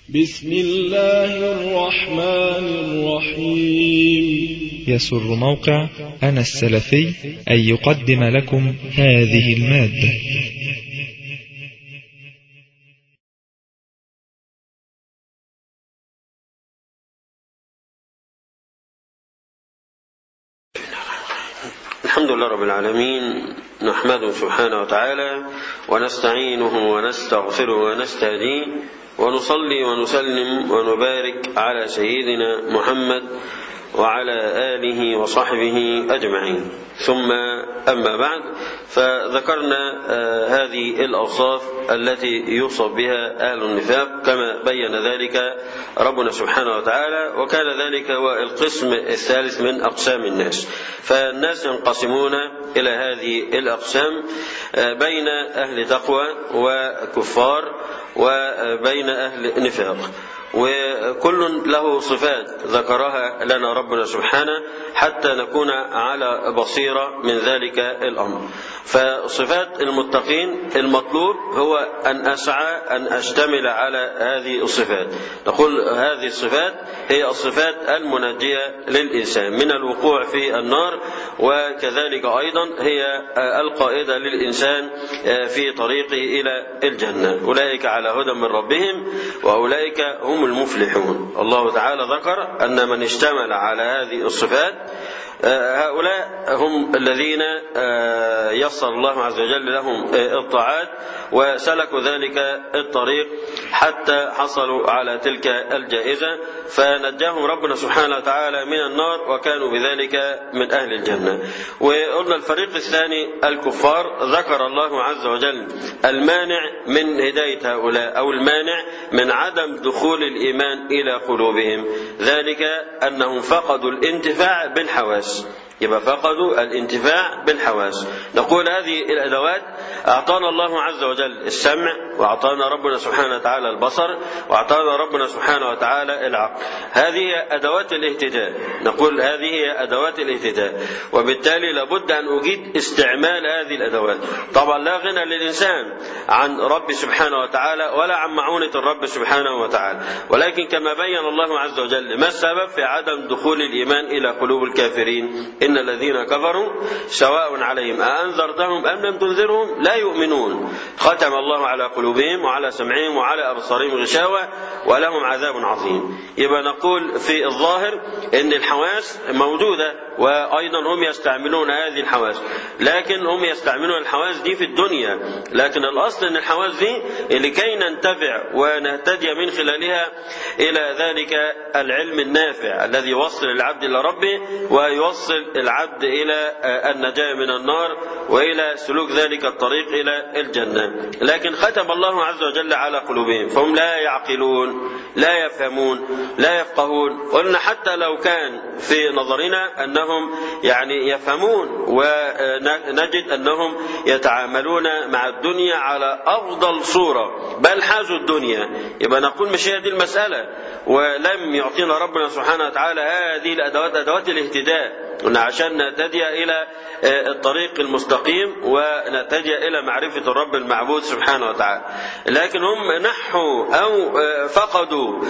بسم الله الرحمن الرحيم يسر موقع أنا السلفي أن يقدم لكم هذه المادة الحمد لله رب العالمين نحمده سبحانه وتعالى ونستعينه ونستغفره ونستهديه ونصلي ونسلم ونبارك على سيدنا محمد وعلى آله وصحبه أجمعين ثم أما بعد فذكرنا هذه الأوصاف التي يوصف بها أهل النفاق كما بين ذلك ربنا سبحانه وتعالى وكان ذلك هو القسم الثالث من أقسام الناس فالناس ينقسمون إلى هذه الأقسام بين أهل تقوى وكفار وبين أهل نفاق وكل له صفات ذكرها لنا ربنا سبحانه حتى نكون على بصيرة من ذلك الأمر فصفات المتقين المطلوب هو أن أسعى أن أشتمل على هذه الصفات نقول هذه الصفات هي الصفات المنجية للإنسان من الوقوع في النار وكذلك أيضا هي القائدة للإنسان في طريقه إلى الجنة أولئك على هدى من ربهم وأولئك هم المفلحون الله تعالى ذكر أن من اشتمل على هذه الصفات هؤلاء هم الذين يسر الله عز وجل لهم الطاعات وسلكوا ذلك الطريق حتى حصلوا على تلك الجائزة فنجاهم ربنا سبحانه وتعالى من النار وكانوا بذلك من أهل الجنة وقلنا الفريق الثاني الكفار ذكر الله عز وجل المانع من هداية هؤلاء أو المانع من عدم دخول الإيمان إلى قلوبهم ذلك أنهم فقدوا الانتفاع بالحواس يبقى فقدوا الانتفاع بالحواس نقول هذه الأدوات أعطانا الله عز وجل السمع وأعطانا ربنا سبحانه وتعالى البصر وأعطانا ربنا سبحانه وتعالى العقل هذه أدوات الاهتداء نقول هذه هي أدوات الاهتداء وبالتالي لابد أن أجيد استعمال هذه الأدوات طبعا لا غنى للإنسان عن رب سبحانه وتعالى ولا عن معونة الرب سبحانه وتعالى ولكن كما بين الله عز وجل ما السبب في عدم دخول الإيمان إلى قلوب الكافرين إن الذين كفروا سواء عليهم أأنذرتهم أم لم تنذرهم لا يؤمنون ختم الله على قلوبهم وعلى سمعهم وعلى أبصارهم غشاوة ولهم عذاب عظيم يبقى نقول في الظاهر أن الحواس موجودة وأيضا هم يستعملون هذه الحواس لكن هم يستعملون الحواس دي في الدنيا لكن الأصل أن الحواس دي لكي ننتفع ونهتدي من خلالها إلى ذلك العلم النافع الذي يوصل العبد إلى ربه ويوصل العبد إلى النجاة من النار وإلى سلوك ذلك الطريق إلى الجنة لكن ختم الله عز وجل على قلوبهم فهم لا يعقلون لا يفهمون لا يفقهون قلنا حتى لو كان في نظرنا أنهم يعني يفهمون ونجد أنهم يتعاملون مع الدنيا على أفضل صورة بل حازوا الدنيا يبقى نقول مش هي دي المسألة ولم يعطينا ربنا سبحانه وتعالى هذه الأدوات أدوات الاهتداء قلنا عشان نهتدي إلى الطريق المستقيم ونهتدي إلى معرفة الرب المعبود سبحانه وتعالى لكن هم نحوا أو فقدوا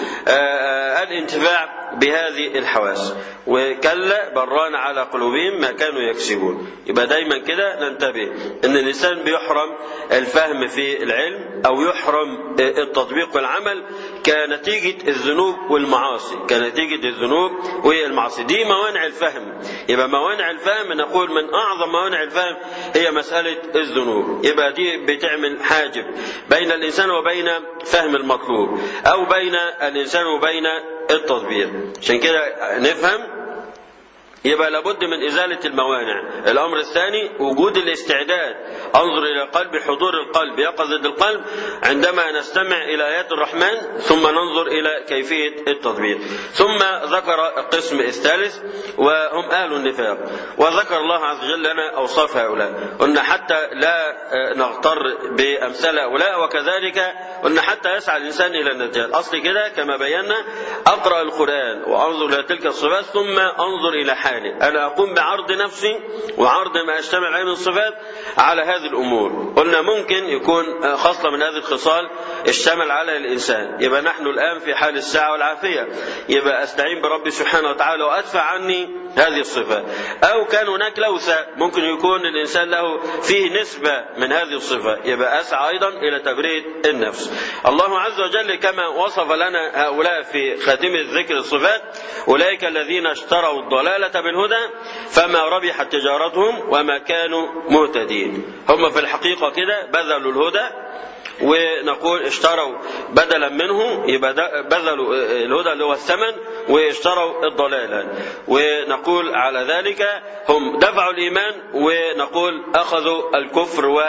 الانتفاع بهذه الحواس وكلا بران على قلوبهم ما كانوا يكسبون يبقى دايما كده ننتبه ان الانسان بيحرم الفهم في العلم او يحرم التطبيق والعمل كنتيجة الذنوب والمعاصي كنتيجة الذنوب والمعاصي دي موانع الفهم يبقى موانع الفهم نقول من اعظم موانع الفهم هي مسألة الذنوب يبقى دي بتعمل حاجب بين الانسان وبين فهم المطلوب او بين الانسان وبين التطبيق عشان كده نفهم يبقى لابد من إزالة الموانع الأمر الثاني وجود الاستعداد انظر إلى قلب حضور القلب يقظة القلب عندما نستمع إلى آيات الرحمن ثم ننظر إلى كيفية التطبيق ثم ذكر القسم الثالث وهم أهل النفاق وذكر الله عز وجل لنا أوصاف هؤلاء قلنا حتى لا نغتر بأمثال هؤلاء وكذلك قلنا حتى يسعى الإنسان إلى النجاة الأصل كده كما بينا أقرأ القرآن وأنظر إلى تلك الصفات ثم أنظر إلى حال حالي أنا أقوم بعرض نفسي وعرض ما أشتمل عليه من الصفات على هذه الأمور قلنا ممكن يكون خصلة من هذه الخصال اشتمل على الإنسان يبقى نحن الآن في حال الساعة والعافية يبقى أستعين بربي سبحانه وتعالى وأدفع عني هذه الصفة أو كان هناك لوثة ممكن يكون الإنسان له فيه نسبة من هذه الصفة يبقى أسعى أيضا إلى تبريد النفس الله عز وجل كما وصف لنا هؤلاء في خاتمة ذكر الصفات أولئك الذين اشتروا الضلالة بالهدى فما ربحت تجارتهم وما كانوا مهتدين هم في الحقيقة كده بذلوا الهدى ونقول اشتروا بدلا منه يبقى بذلوا الهدى اللي هو الثمن واشتروا الضلالة ونقول على ذلك هم دفعوا الإيمان ونقول أخذوا الكفر و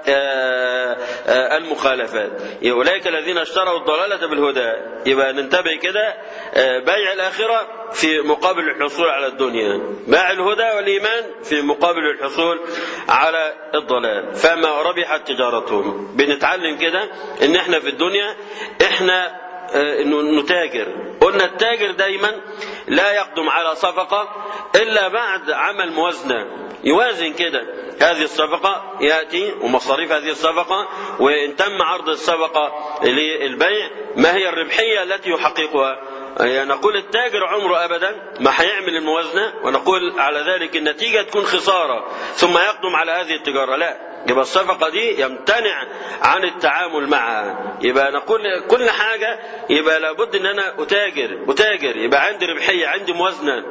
المخالفات أولئك الذين اشتروا الضلالة بالهدى يبقى ننتبه كده بيع الآخرة في مقابل الحصول على الدنيا باع الهدى والإيمان في مقابل الحصول على الضلال فما ربحت تجارتهم بنتعلم كده ان احنا في الدنيا احنا نتاجر قلنا التاجر دايما لا يقدم على صفقة إلا بعد عمل موازنة يوازن كده هذه الصفقة يأتي ومصاريف هذه الصفقة وإن تم عرض الصفقة للبيع ما هي الربحية التي يحققها يعني نقول التاجر عمره ابدا ما هيعمل الموازنه ونقول على ذلك النتيجه تكون خساره ثم يقدم على هذه التجاره لا يبقى الصفقه دي يمتنع عن التعامل معها يبقى نقول كل حاجه يبقى لابد ان انا اتاجر اتاجر يبقى عندي ربحيه عندي موازنه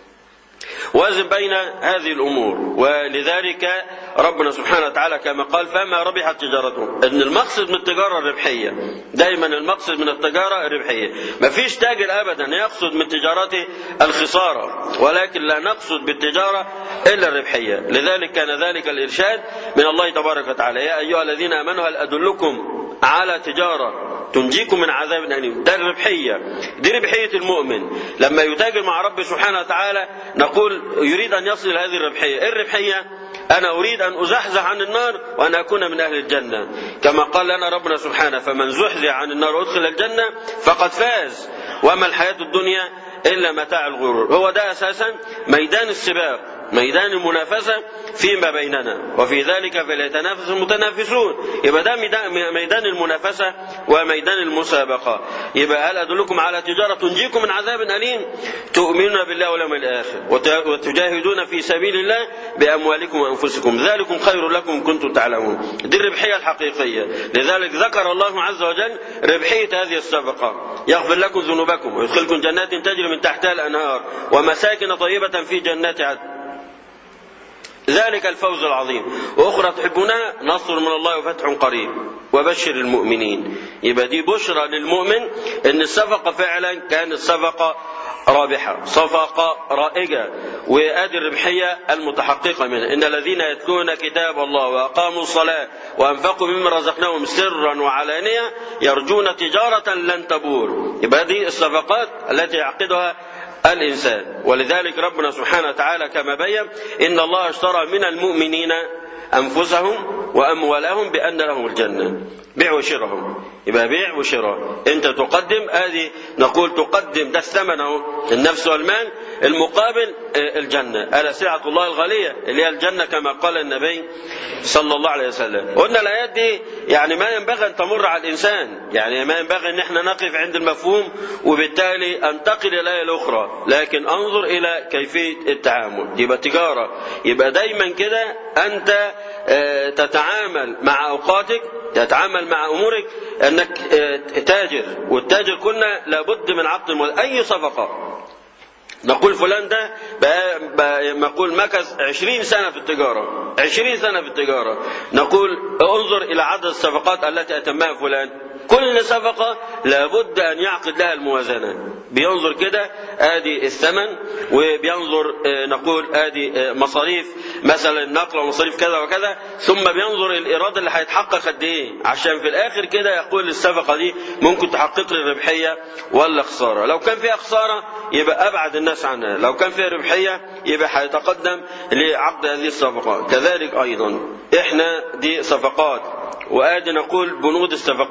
وازن بين هذه الامور ولذلك ربنا سبحانه وتعالى كما قال فما ربحت تجارتهم ان المقصد من التجاره الربحيه دايما المقصد من التجاره الربحيه ما فيش تاجر ابدا يقصد من تجارته الخساره ولكن لا نقصد بالتجاره الا الربحيه لذلك كان ذلك الارشاد من الله تبارك وتعالى يا ايها الذين امنوا هل ادلكم على تجاره تنجيكم من عذاب أليم ده الربحية دي ربحية المؤمن لما يتاجر مع رب سبحانه وتعالى نقول يريد أن يصل هذه الربحية إيه الربحية أنا أريد أن أزحزح عن النار وأن أكون من أهل الجنة كما قال لنا ربنا سبحانه فمن زحزح عن النار وادخل الجنة فقد فاز وما الحياة الدنيا إلا متاع الغرور هو ده أساسا ميدان السباق ميدان المنافسة فيما بيننا وفي ذلك فليتنافس المتنافسون يبقى ده ميدان المنافسة وميدان المسابقة يبقى هل أدلكم على تجارة تنجيكم من عذاب أليم تؤمنون بالله واليوم الآخر وتجاهدون في سبيل الله بأموالكم وأنفسكم ذلكم خير لكم كنتم تعلمون دي الربحية الحقيقية لذلك ذكر الله عز وجل ربحية هذه الصفقة يغفر لكم ذنوبكم ويدخلكم جنات تجري من تحتها الأنهار ومساكن طيبة في جنات عدن ذلك الفوز العظيم وأخرى تحبونها نصر من الله وفتح قريب وبشر المؤمنين يبقى دي بشرى للمؤمن ان الصفقة فعلا كانت صفقة رابحة صفقة رائجة وآدي الربحية المتحققة منها إن الذين يتلون كتاب الله وأقاموا الصلاة وأنفقوا مما رزقناهم سرا وعلانية يرجون تجارة لن تبور يبقى دي الصفقات التي يعقدها الإنسان ولذلك ربنا سبحانه وتعالى كما بين إن الله اشترى من المؤمنين أنفسهم وأموالهم بأن لهم الجنة بيع وشرهم يبقى بيع وشراء أنت تقدم هذه نقول تقدم ده الثمن أهو النفس والمال المقابل الجنة ألا سلعة الله الغالية اللي هي الجنة كما قال النبي صلى الله عليه وسلم قلنا الآيات دي يعني ما ينبغي أن تمر على الإنسان يعني ما ينبغي أن احنا نقف عند المفهوم وبالتالي أنتقل إلى الآية الأخرى لكن أنظر إلى كيفية التعامل يبقى تجارة يبقى دايما كده أنت تتعامل مع أوقاتك تتعامل مع أمورك أنك تاجر والتاجر كنا لابد من عقد المال أي صفقة نقول فلان ده نقول مكث عشرين سنة في التجارة عشرين سنة في التجارة نقول انظر إلى عدد الصفقات التي أتمها فلان كل صفقة لابد أن يعقد لها الموازنة بينظر كده ادي الثمن وبينظر نقول ادي مصاريف مثلا النقل ومصاريف كذا وكذا ثم بينظر الايراد اللي هيتحقق قد ايه عشان في الاخر كده يقول الصفقه دي ممكن تحقق لي ربحيه ولا خساره لو كان فيها خساره يبقى ابعد الناس عنها لو كان فيها ربحيه يبقى هيتقدم لعقد هذه الصفقات كذلك ايضا احنا دي صفقات وادي نقول بنود الصفقات ادي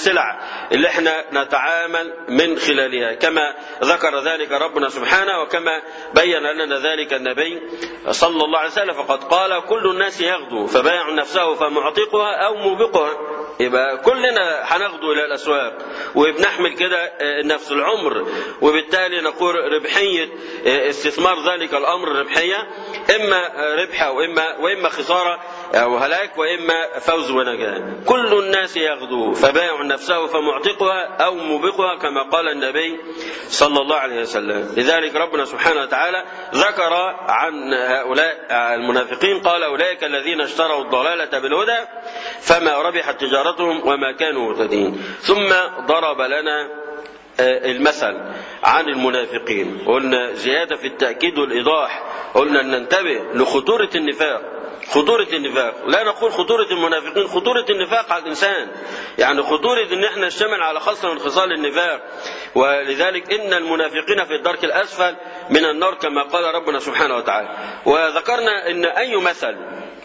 السلع اللي احنا نتعامل من خلالها كما ذكر ذلك ربنا سبحانه وكما بين لنا ذلك النبي صلى الله عليه وسلم فقد قال كل الناس يغدو فبايع نفسه فمعتقها او موبقها يبقى كلنا هنغدو الى الاسواق وبنحمل كده نفس العمر وبالتالي نقول ربحيه استثمار ذلك الامر ربحيه اما ربح واما واما خساره او هلاك واما فوز ونجاه كل الناس يغدو فبايع نفسه فمعتقها او موبقها كما قال النبي صلى الله عليه وسلم لذلك ربنا سبحانه وتعالى ذكر عن هؤلاء المنافقين قال اولئك الذين اشتروا الضلاله بالهدى فما ربحت تجارتهم وما كانوا مهتدين ثم ضرب لنا المثل عن المنافقين قلنا زيادة في التأكيد والإيضاح قلنا أن ننتبه لخطورة النفاق خطورة النفاق لا نقول خطورة المنافقين خطورة النفاق على الإنسان يعني خطورة أن احنا نشتمل على خصلة من خصال النفاق ولذلك إن المنافقين في الدرك الأسفل من النار كما قال ربنا سبحانه وتعالى وذكرنا أن أي مثل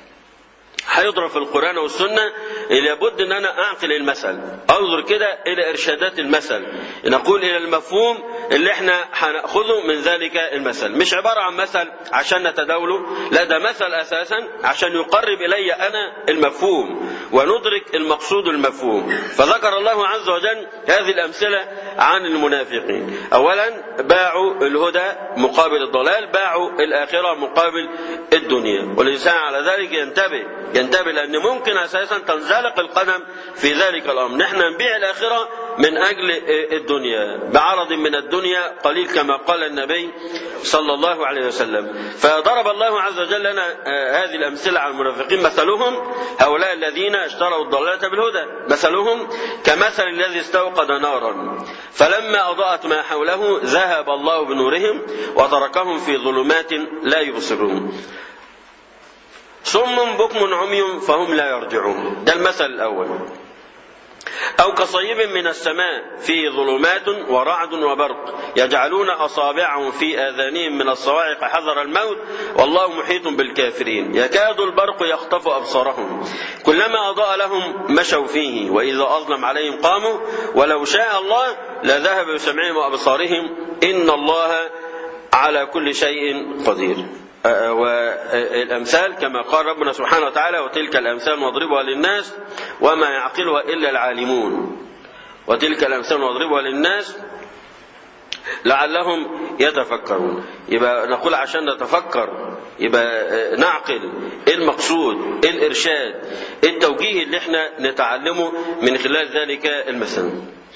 هيضرب في القرآن والسنة لابد أن أنا أعقل المثل أنظر كده إلى إرشادات المثل نقول إلى المفهوم اللي احنا هنأخذه من ذلك المثل مش عبارة عن مثل عشان نتداوله لا ده مثل أساسا عشان يقرب إلي أنا المفهوم وندرك المقصود المفهوم فذكر الله عز وجل هذه الأمثلة عن المنافقين أولا باعوا الهدى مقابل الضلال باعوا الآخرة مقابل الدنيا والإنسان على ذلك ينتبه ينتبه لأن ممكن أساسا تنزلق القدم في ذلك الأمر نحن نبيع الآخرة من أجل الدنيا بعرض من الدنيا قليل كما قال النبي صلى الله عليه وسلم فضرب الله عز وجل لنا هذه الأمثلة على المنافقين مثلهم هؤلاء الذين اشتروا الضلالة بالهدى مثلهم كمثل الذي استوقد نارا فلما أضاءت ما حوله ذهب الله بنورهم وتركهم في ظلمات لا يبصرون صم بكم عمي فهم لا يرجعون ده المثل الأول أو كصيب من السماء فيه ظلمات ورعد وبرق يجعلون أصابعهم في آذانهم من الصواعق حذر الموت والله محيط بالكافرين يكاد البرق يخطف أبصارهم كلما أضاء لهم مشوا فيه وإذا أظلم عليهم قاموا ولو شاء الله لذهب بسمعهم وأبصارهم إن الله على كل شيء قدير والأمثال كما قال ربنا سبحانه وتعالى وتلك الأمثال نضربها للناس وما يعقلها إلا العالمون وتلك الأمثال نضربها للناس لعلهم يتفكرون يبقى نقول عشان نتفكر يبقى نعقل ايه المقصود ايه الارشاد ايه التوجيه اللي احنا نتعلمه من خلال ذلك المثل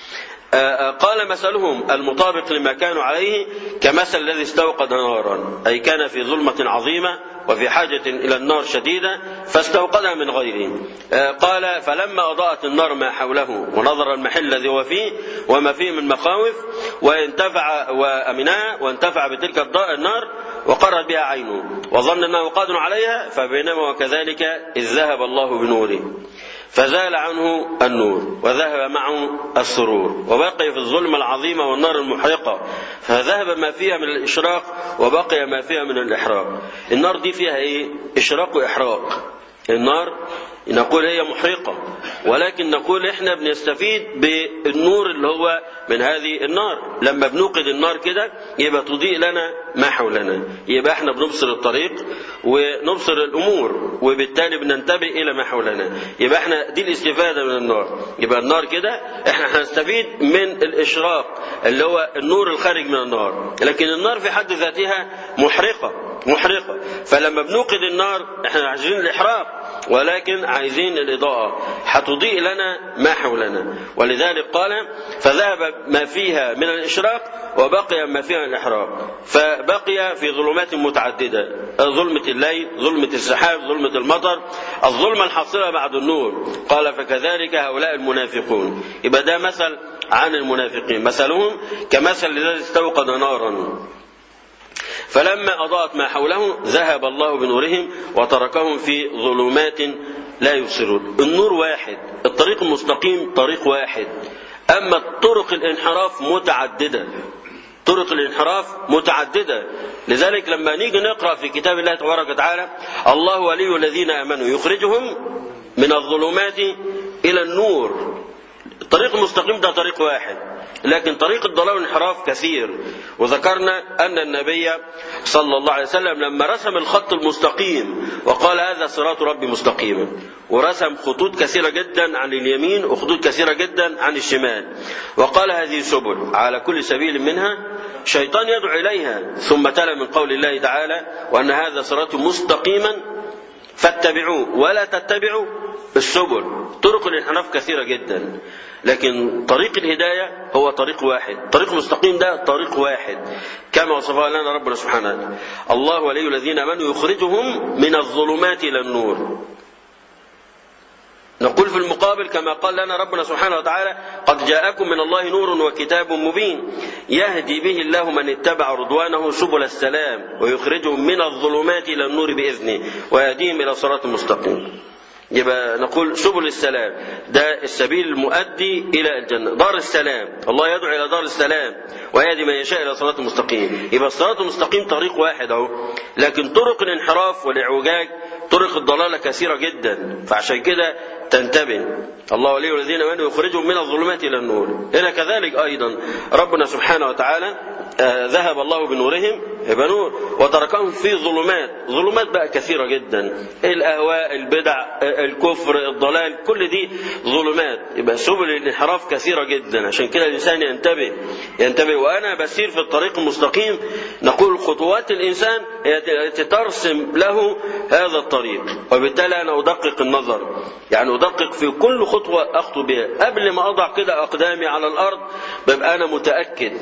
قال مثلهم المطابق لما كانوا عليه كمثل الذي استوقد نارا أي كان في ظلمة عظيمة وفي حاجة إلى النار شديدة فاستوقدها من غيره قال فلما أضاءت النار ما حوله ونظر المحل الذي هو فيه وما فيه من مخاوف وانتفع وأمنها وانتفع بتلك النار وقرت بها عينه وظن أنه قادر عليها فبينما وكذلك إذ ذهب الله بنوره فزال عنه النور وذهب معه السرور وبقي في الظلمة العظيمة والنار المحرقة فذهب ما فيها من الإشراق وبقي ما فيها من الإحراق النار دي فيها إيه إشراق وإحراق النار نقول هي محرقة ولكن نقول احنا بنستفيد بالنور اللي هو من هذه النار لما بنوقد النار كده يبقى تضيء لنا ما حولنا يبقى احنا بنبصر الطريق ونبصر الامور وبالتالي بننتبه الى ما حولنا يبقى احنا دي الاستفادة من النار يبقى النار كده احنا هنستفيد من الاشراق اللي هو النور الخارج من النار لكن النار في حد ذاتها محرقة محرقة فلما بنوقد النار احنا عايزين الاحراق ولكن عايزين الإضاءة هتضيء لنا ما حولنا ولذلك قال فذهب ما فيها من الإشراق وبقي ما فيها من الإحراق فبقي في ظلمات متعددة ظلمة الليل ظلمة السحاب ظلمة المطر الظلمة الحاصلة بعد النور قال فكذلك هؤلاء المنافقون يبقى ده مثل عن المنافقين مثلهم كمثل الذي استوقد نارا فلما أضاءت ما حوله ذهب الله بنورهم وتركهم في ظلمات لا يبصرون النور واحد الطريق المستقيم طريق واحد أما طرق الانحراف متعددة طرق الانحراف متعددة لذلك لما نيجي نقرأ في كتاب الله تبارك وتعالى الله ولي الذين آمنوا يخرجهم من الظلمات إلى النور الطريق المستقيم ده طريق واحد لكن طريق الضلال والانحراف كثير وذكرنا أن النبي صلى الله عليه وسلم لما رسم الخط المستقيم وقال هذا صراط ربي مستقيما ورسم خطوط كثيرة جدا عن اليمين وخطوط كثيرة جدا عن الشمال وقال هذه سبل على كل سبيل منها شيطان يدعو إليها ثم تلا من قول الله تعالى وأن هذا صراط مستقيما فاتبعوه ولا تتبعوا السبل طرق الانحراف كثيرة جدا لكن طريق الهداية هو طريق واحد طريق المستقيم ده طريق واحد كما وصفه لنا ربنا سبحانه وتعالى الله ولي الذين امنوا يخرجهم من الظلمات الى النور نقول في المقابل كما قال لنا ربنا سبحانه وتعالى قد جاءكم من الله نور وكتاب مبين يهدي به الله من اتبع رضوانه سبل السلام ويخرجهم من الظلمات الى النور باذنه ويهديهم الى صراط مستقيم يبقى نقول سبل السلام ده السبيل المؤدي الى الجنه دار السلام الله يدعو الى دار السلام ويهدي من يشاء الى صراط مستقيم يبقى الصراط المستقيم طريق واحد اهو لكن طرق الانحراف والاعوجاج طرق الضلاله كثيره جدا فعشان كده تنتبه الله ولي الذين امنوا يخرجهم من الظلمات الى النور هنا كذلك ايضا ربنا سبحانه وتعالى آه ذهب الله بنورهم يبقى نور وتركهم في ظلمات ظلمات بقى كثيره جدا الاهواء البدع الكفر الضلال كل دي ظلمات يبقى سبل الانحراف كثيره جدا عشان كده الانسان ينتبه ينتبه وانا بسير في الطريق المستقيم نقول خطوات الانسان هي ترسم له هذا الطريق وبالتالي انا ادقق النظر يعني ادقق في كل خطوه اخطو بها قبل ما اضع كده اقدامي على الارض ببقى انا متاكد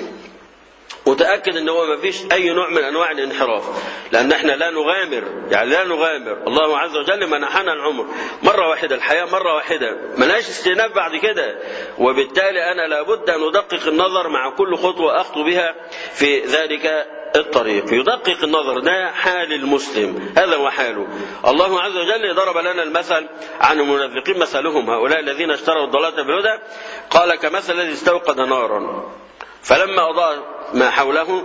متأكد ان هو ما فيش اي نوع من انواع الانحراف لان احنا لا نغامر يعني لا نغامر الله عز وجل منحنا العمر مرة واحدة الحياة مرة واحدة ملهاش استئناف بعد كده وبالتالي انا لابد ان ادقق النظر مع كل خطوة اخطو بها في ذلك الطريق يدقق النظر ده حال المسلم هذا هو حاله الله عز وجل ضرب لنا المثل عن المنافقين مثلهم هؤلاء الذين اشتروا الضلالة بالهدى قال كمثل الذي استوقد نارا فلما أضاء ما حوله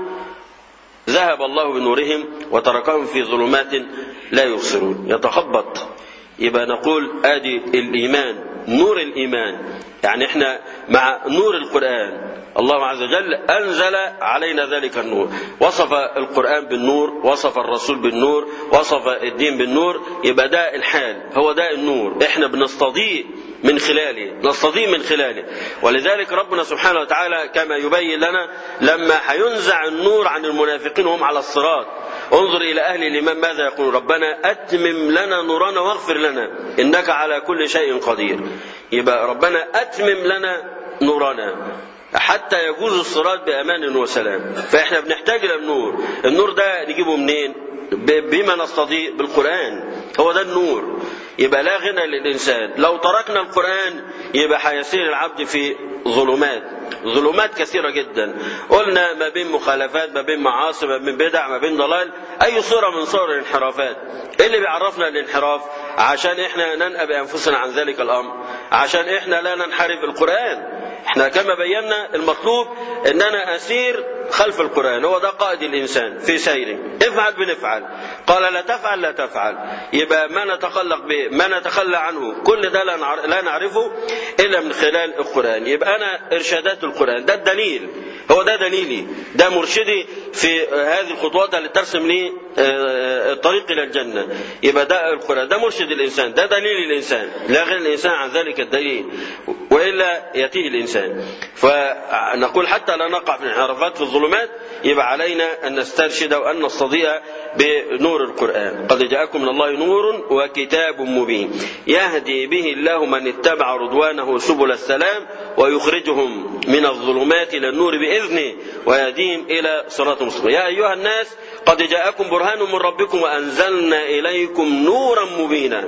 ذهب الله بنورهم وتركهم في ظلمات لا يبصرون يتخبط يبقى نقول ادي الايمان نور الايمان يعني احنا مع نور القران الله عز وجل انزل علينا ذلك النور وصف القران بالنور وصف الرسول بالنور وصف الدين بالنور يبقى ده الحال هو ده النور احنا بنستضيء من خلاله نستضيء من خلاله ولذلك ربنا سبحانه وتعالى كما يبين لنا لما هينزع النور عن المنافقين وهم على الصراط انظر إلى أهل الإيمان ماذا يقول ربنا أتمم لنا نورنا واغفر لنا إنك على كل شيء قدير يبقى ربنا أتمم لنا نورنا حتى يجوز الصراط بأمان وسلام فإحنا بنحتاج إلى النور النور ده نجيبه منين بما نستضيء بالقرآن هو ده النور يبقى لا غنى للإنسان لو تركنا القرآن يبقى هيسير العبد في ظلمات ظلمات كثيرة جدا قلنا ما بين مخالفات ما بين معاصي ما بين بدع ما بين ضلال أي صورة من صور الانحرافات إيه اللي بيعرفنا الانحراف عشان إحنا ننأى بأنفسنا عن ذلك الأمر عشان إحنا لا ننحرف القرآن احنا كما بينا المطلوب ان انا اسير خلف القران هو ده قائد الانسان في سيره افعل بنفعل قال لا تفعل لا تفعل يبقى ما نتخلق به ما نتخلى عنه كل ده لا نعرفه الا من خلال القران يبقى انا ارشادات القران ده الدليل هو ده دليلي ده مرشدي في هذه الخطوات اللي ترسم لي الطريق الى الجنه يبقى ده القران ده مرشد الانسان ده دليل الانسان لا غير الانسان عن ذلك الدليل والا ياتيه الانسان فنقول حتى لا نقع في الانحرافات في الظلمات يبقى علينا ان نسترشد وان نستضيء بنور القران قد جاءكم من الله نور وكتاب مبين يهدي به الله من اتبع رضوانه سبل السلام ويخرجهم من الظلمات الى النور باذنه ويهديهم الى صراط مستقيم يا ايها الناس قد جاءكم برهان من ربكم وانزلنا اليكم نورا مبينا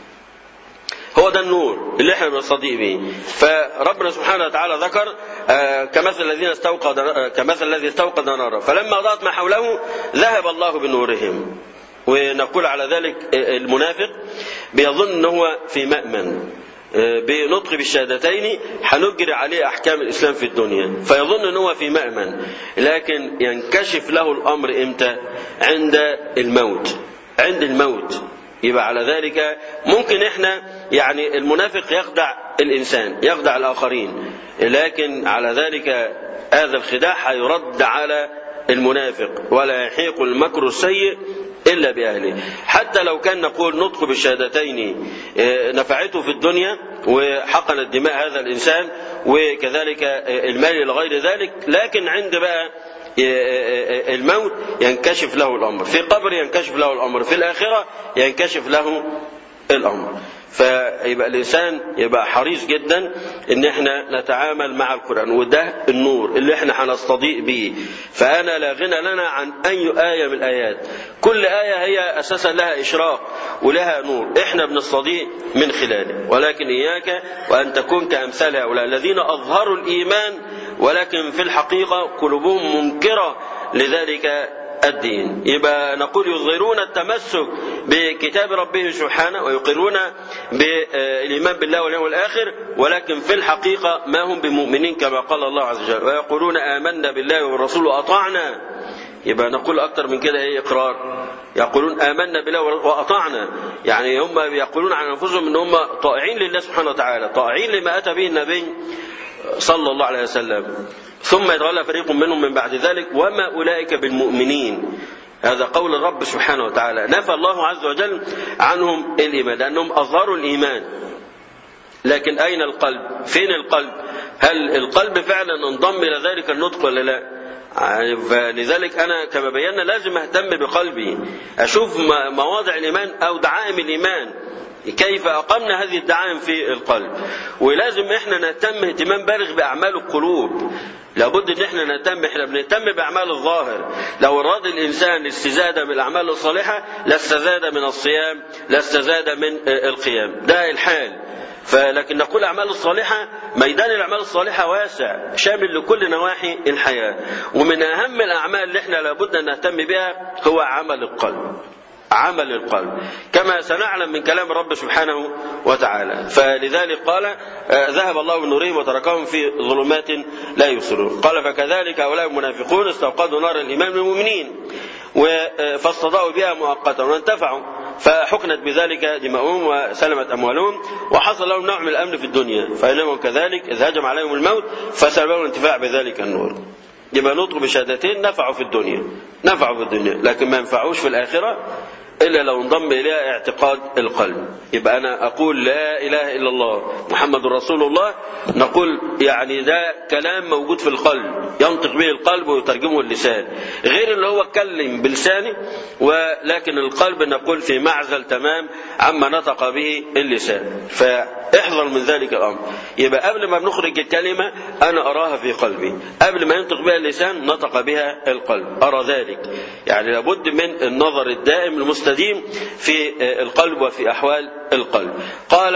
هو ده النور اللي احنا بنستضيء به فربنا سبحانه وتعالى ذكر آه كمثل الذين استوقد آه كمثل الذي استوقد نارا فلما اضاءت ما حوله ذهب الله بنورهم ونقول على ذلك المنافق بيظن ان هو في مأمن بنطق بالشهادتين هنجري عليه احكام الاسلام في الدنيا فيظن ان هو في مأمن لكن ينكشف له الامر امتى عند الموت عند الموت يبقى على ذلك ممكن احنا يعني المنافق يخدع الانسان يخدع الاخرين لكن على ذلك هذا الخداع هيرد على المنافق ولا يحيق المكر السيء إلا بأهله حتى لو كان نقول نطق بالشهادتين نفعته في الدنيا وحقنت دماء هذا الإنسان وكذلك المال إلى غير ذلك لكن عند بقى الموت ينكشف له الأمر في قبر ينكشف له الأمر في الآخرة ينكشف له الأمر فيبقى الإنسان يبقى حريص جدا إن احنا نتعامل مع القرآن وده النور اللي احنا هنستضيء به فأنا لا غنى لنا عن أي آية من الآيات كل آية هي أساسا لها إشراق ولها نور احنا بنستضيء من خلاله ولكن إياك وأن تكون كأمثال هؤلاء الذين أظهروا الإيمان ولكن في الحقيقة قلوبهم منكرة لذلك الدين يبقى نقول يظهرون التمسك بكتاب ربهم سبحانه ويقرون بالإيمان بالله واليوم الآخر ولكن في الحقيقة ما هم بمؤمنين كما قال الله عز وجل ويقولون آمنا بالله والرسول وأطعنا يبقى نقول أكثر من كده هي إقرار يقولون آمنا بالله وأطعنا يعني هم يقولون عن أنفسهم أن هم طائعين لله سبحانه وتعالى طائعين لما أتى به النبي صلى الله عليه وسلم ثم يتولى فريق منهم من بعد ذلك وما أولئك بالمؤمنين هذا قول الرب سبحانه وتعالى نفى الله عز وجل عنهم الإيمان لأنهم أظهروا الإيمان لكن أين القلب فين القلب هل القلب فعلا انضم إلى ذلك النطق ولا لا فلذلك أنا كما بينا لازم أهتم بقلبي أشوف مواضع الإيمان أو دعائم الإيمان كيف أقمنا هذه الدعائم في القلب ولازم احنا نهتم اهتمام بالغ بأعمال القلوب لابد ان احنا نهتم احنا بنهتم باعمال الظاهر لو اراد الانسان الاستزاده من الاعمال الصالحه لاستزاد من الصيام لاستزاد من القيام ده الحال فلكن نقول الاعمال الصالحه ميدان الاعمال الصالحه واسع شامل لكل نواحي الحياه ومن اهم الاعمال اللي احنا لابد ان نهتم بها هو عمل القلب عمل القلب كما سنعلم من كلام الرب سبحانه وتعالى فلذلك قال ذهب الله بنورهم وتركهم في ظلمات لا يبصرون قال فكذلك هؤلاء المنافقون استوقدوا نار الايمان بالمؤمنين فاستضاءوا بها مؤقتا وانتفعوا فحقنت بذلك دماؤهم وسلمت اموالهم وحصل لهم نوع من الامن في الدنيا فانهم كذلك اذ هجم عليهم الموت فسلبهم الانتفاع بذلك النور يبقى نطق بشهادتين نفعوا في الدنيا نفعوا في الدنيا لكن ما ينفعوش في الآخرة إلا لو انضم إليها اعتقاد القلب يبقى أنا أقول لا إله إلا الله محمد رسول الله نقول يعني ده كلام موجود في القلب ينطق به القلب ويترجمه اللسان غير اللي هو اتكلم بلسانه ولكن القلب نقول في معزل تمام عما نطق به اللسان فاحذر من ذلك الأمر يبقى قبل ما بنخرج الكلمة أنا أراها في قلبي قبل ما ينطق بها اللسان نطق بها القلب أرى ذلك يعني لابد من النظر الدائم المستديم في القلب وفي أحوال القلب قال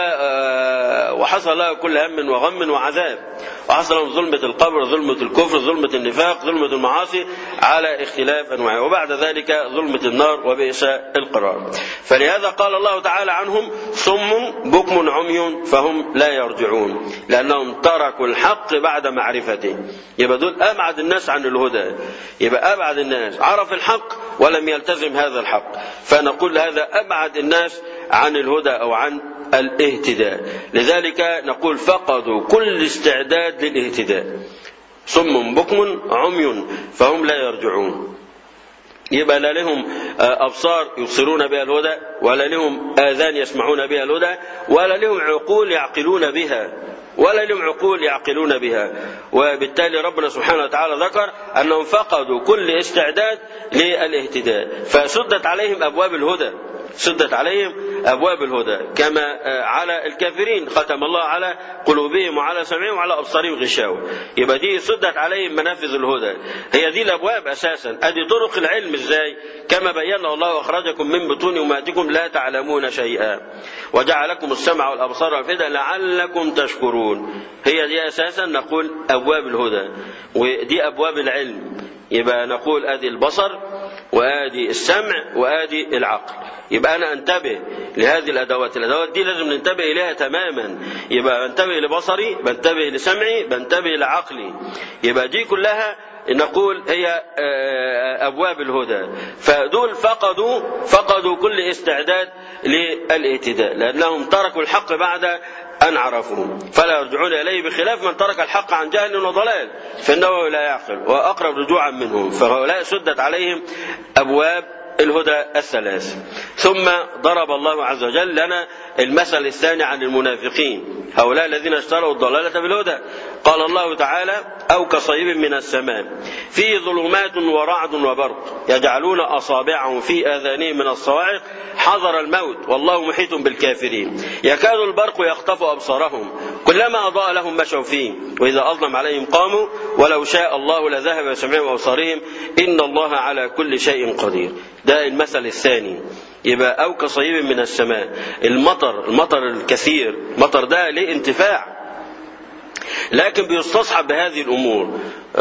وحصل له كل هم وغم وعذاب وحصل لهم ظلمة القبر ظلمة الكفر ظلمة النفاق ظلمة المعاصي على اختلاف أنواعها وبعد ذلك ظلمة النار وبئس القرار فلهذا قال الله تعالى عنهم صم بكم عمي فهم لا يرجعون لأنهم تركوا الحق بعد معرفته يبقى دول أبعد الناس عن الهدى يبقى أبعد الناس عرف الحق ولم يلتزم هذا الحق فنقول هذا أبعد الناس عن الهدى أو عن الاهتداء لذلك نقول فقدوا كل استعداد للاهتداء صم بكم عمي فهم لا يرجعون يبقى لا لهم أبصار يبصرون بها الهدى ولا لهم آذان يسمعون بها الهدى ولا لهم عقول يعقلون بها ولا لهم عقول يعقلون بها وبالتالي ربنا سبحانه وتعالى ذكر أنهم فقدوا كل استعداد للاهتداء فسدت عليهم أبواب الهدى سدت عليهم أبواب الهدى كما على الكافرين ختم الله على قلوبهم وعلى سمعهم وعلى أبصارهم غشاوة يبقى دي سدت عليهم منافذ الهدى هي دي الأبواب أساسا أدي طرق العلم إزاي كما بينا الله أخرجكم من بطون أمهاتكم لا تعلمون شيئا وجعلكم السمع والأبصار والأفئدة لعلكم تشكرون هي دي أساسا نقول أبواب الهدى ودي أبواب العلم يبقى نقول أدي البصر وادي السمع وادي العقل يبقى انا انتبه لهذه الادوات الادوات دي لازم ننتبه اليها تماما يبقى بنتبه لبصري بنتبه لسمعي بنتبه لعقلي يبقى دي كلها نقول هي أبواب الهدى فدول فقدوا فقدوا كل استعداد للاهتداء لأنهم تركوا الحق بعد أن عرفوه فلا يرجعون إليه بخلاف من ترك الحق عن جهل وضلال فإنه لا يعقل وأقرب رجوعا منهم فهؤلاء سدت عليهم أبواب الهدى الثلاث ثم ضرب الله عز وجل لنا المثل الثاني عن المنافقين هؤلاء الذين اشتروا الضلالة بالهدى قال الله تعالى أو كصيب من السماء فيه ظلمات ورعد وبرق يجعلون أصابعهم في آذانهم من الصواعق حذر الموت والله محيط بالكافرين يكاد البرق يخطف أبصارهم كلما أضاء لهم مشوا فيه وإذا أظلم عليهم قاموا ولو شاء الله لذهب بسمعهم وأبصارهم إن الله على كل شيء قدير ده المثل الثاني يبقى أو كصيب من السماء المطر المطر الكثير المطر ده ليه انتفاع لكن بيستصحب بهذه الامور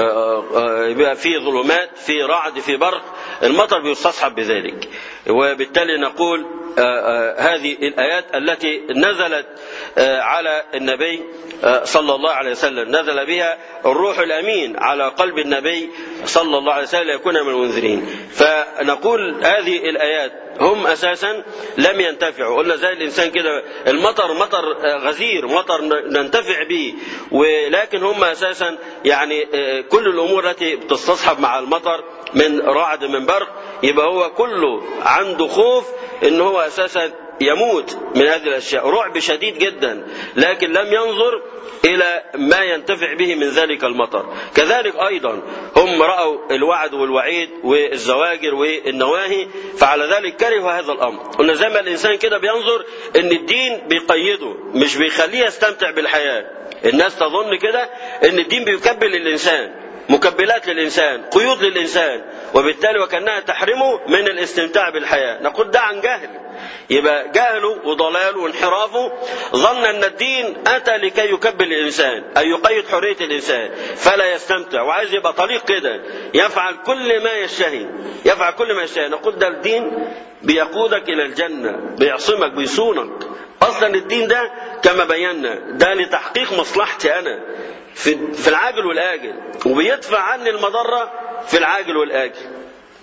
يبقى في ظلمات في رعد في برق المطر بيستصحب بذلك وبالتالي نقول هذه الايات التي نزلت على النبي صلى الله عليه وسلم نزل بها الروح الامين على قلب النبي صلى الله عليه وسلم ليكون من المنذرين فنقول هذه الايات هم اساسا لم ينتفعوا قلنا زي الانسان كده المطر مطر غزير مطر ننتفع به ولكن هم اساسا يعني كل الامور التي بتستصحب مع المطر من رعد من برق يبقى هو كله عنده خوف ان هو اساسا يموت من هذه الاشياء رعب شديد جدا لكن لم ينظر الى ما ينتفع به من ذلك المطر كذلك ايضا هم راوا الوعد والوعيد والزواجر والنواهي فعلى ذلك كرهوا هذا الامر قلنا زي ما الانسان كده بينظر ان الدين بيقيده مش بيخليه يستمتع بالحياه الناس تظن كده ان الدين بيكبل الانسان مكبلات للإنسان قيود للإنسان وبالتالي وكأنها تحرمه من الاستمتاع بالحياة نقول ده عن جهل يبقى جهله وضلاله وانحرافه ظن أن الدين أتى لكي يكبل الإنسان أي يقيد حرية الإنسان فلا يستمتع وعايز يبقى طريق كده يفعل كل ما يشتهي يفعل كل ما يشتهي نقول ده الدين بيقودك إلى الجنة بيعصمك بيصونك أصلا الدين ده كما بينا ده لتحقيق مصلحتي أنا في في العاجل والآجل وبيدفع عني المضرة في العاجل والآجل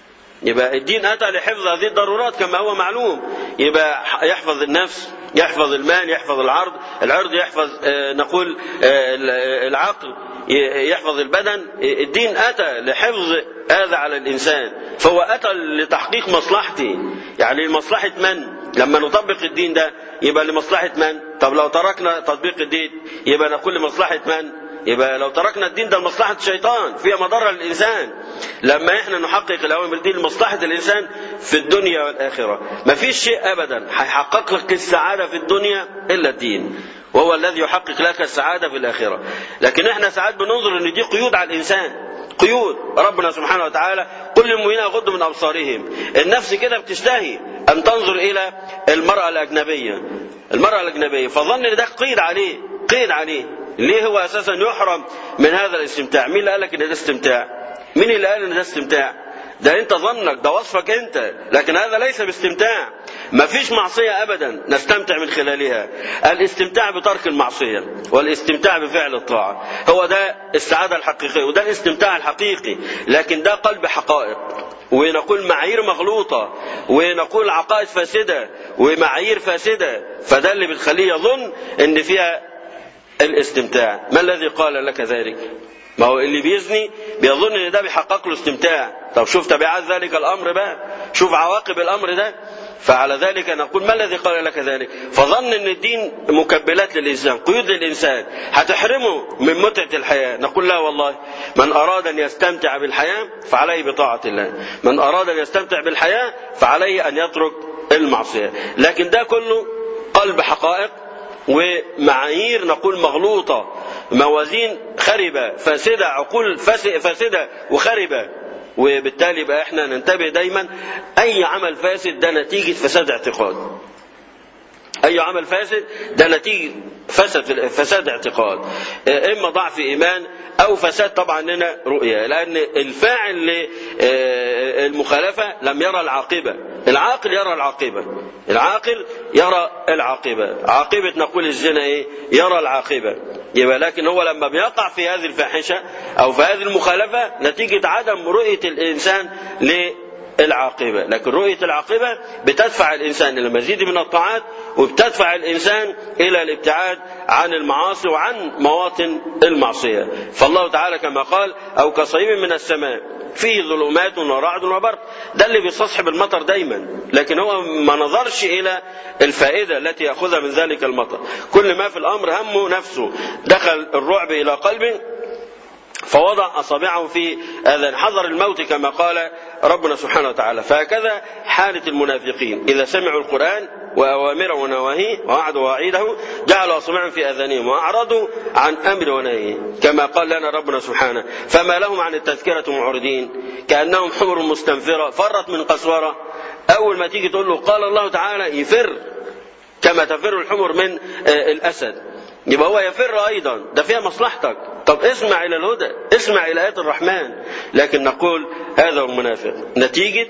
يبقى الدين أتى لحفظ هذه الضرورات كما هو معلوم يبقى يحفظ النفس يحفظ المال يحفظ العرض العرض يحفظ آه نقول آه العقل يحفظ البدن الدين أتى لحفظ هذا على الإنسان فهو أتى لتحقيق مصلحتي يعني لمصلحة من لما نطبق الدين ده يبقى لمصلحة من طب لو تركنا تطبيق الدين يبقى نقول لمصلحة من يبقى لو تركنا الدين ده لمصلحة الشيطان فيها مضرة للإنسان لما احنا نحقق الأوامر دي لمصلحة الإنسان في الدنيا والآخرة ما فيش شيء أبدا هيحقق لك السعادة في الدنيا إلا الدين وهو الذي يحقق لك السعادة في الآخرة لكن احنا ساعات بننظر ان دي قيود على الإنسان قيود ربنا سبحانه وتعالى كل المؤمنين يغضوا من أبصارهم النفس كده بتشتهي أن تنظر إلى المرأة الأجنبية المرأة الأجنبية فظن ان ده قيد عليه قيد عليه ليه هو اساسا يحرم من هذا الاستمتاع مين اللي قال لك ان ده استمتاع مين اللي قال ان ده استمتاع ده انت ظنك ده وصفك انت لكن هذا ليس باستمتاع ما فيش معصية ابدا نستمتع من خلالها الاستمتاع بترك المعصية والاستمتاع بفعل الطاعة هو ده السعادة الحقيقية وده الاستمتاع الحقيقي لكن ده قلب حقائق ونقول معايير مغلوطة ونقول عقائد فاسدة ومعايير فاسدة فده اللي بتخليه يظن ان فيها الاستمتاع ما الذي قال لك ذلك ما هو اللي بيزني بيظن ان ده بيحقق له استمتاع طب شوف تبعات ذلك الامر بقى شوف عواقب الامر ده فعلى ذلك نقول ما الذي قال لك ذلك فظن ان الدين مكبلات للانسان قيود للانسان هتحرمه من متعه الحياه نقول لا والله من اراد ان يستمتع بالحياه فعليه بطاعه الله من اراد ان يستمتع بالحياه فعليه ان يترك المعصيه لكن ده كله قلب حقائق ومعايير نقول مغلوطة موازين خربة فاسدة عقول فاسدة وخربة وبالتالي بقى احنا ننتبه دايما اي عمل فاسد ده نتيجة فساد اعتقاد أي عمل فاسد ده نتيجة فساد فساد اعتقاد إما ضعف إيمان أو فساد طبعا هنا رؤية لأن الفاعل للمخالفة لم يرى العاقبة العاقل يرى العاقبة العاقل يرى العاقبة عاقبة نقول الزنا إيه يرى العاقبة يبقى لكن هو لما بيقع في هذه الفاحشة أو في هذه المخالفة نتيجة عدم رؤية الإنسان العاقبة لكن رؤية العاقبة بتدفع الإنسان إلى مزيد من الطاعات وبتدفع الإنسان إلى الابتعاد عن المعاصي وعن مواطن المعصية فالله تعالى كما قال أو كصيب من السماء فيه ظلمات ورعد وبرق ده اللي بيستصحب المطر دايما لكن هو ما نظرش إلى الفائدة التي يأخذها من ذلك المطر كل ما في الأمر همه نفسه دخل الرعب إلى قلبه فوضع أصابعه في أذان حذر الموت كما قال ربنا سبحانه وتعالى فهكذا حالة المنافقين إذا سمعوا القرآن وأوامره ونواهيه ووعده ووعيده جعلوا أصابعهم في أذانهم وأعرضوا عن أمر ونهيه كما قال لنا ربنا سبحانه فما لهم عن التذكرة معرضين كأنهم حمر مستنفرة فرت من قسورة أول ما تيجي تقول له قال الله تعالى يفر كما تفر الحمر من الأسد يبقى هو يفر ايضا ده فيها مصلحتك طب اسمع الى الهدى اسمع الى ايات الرحمن لكن نقول هذا هو المنافق نتيجه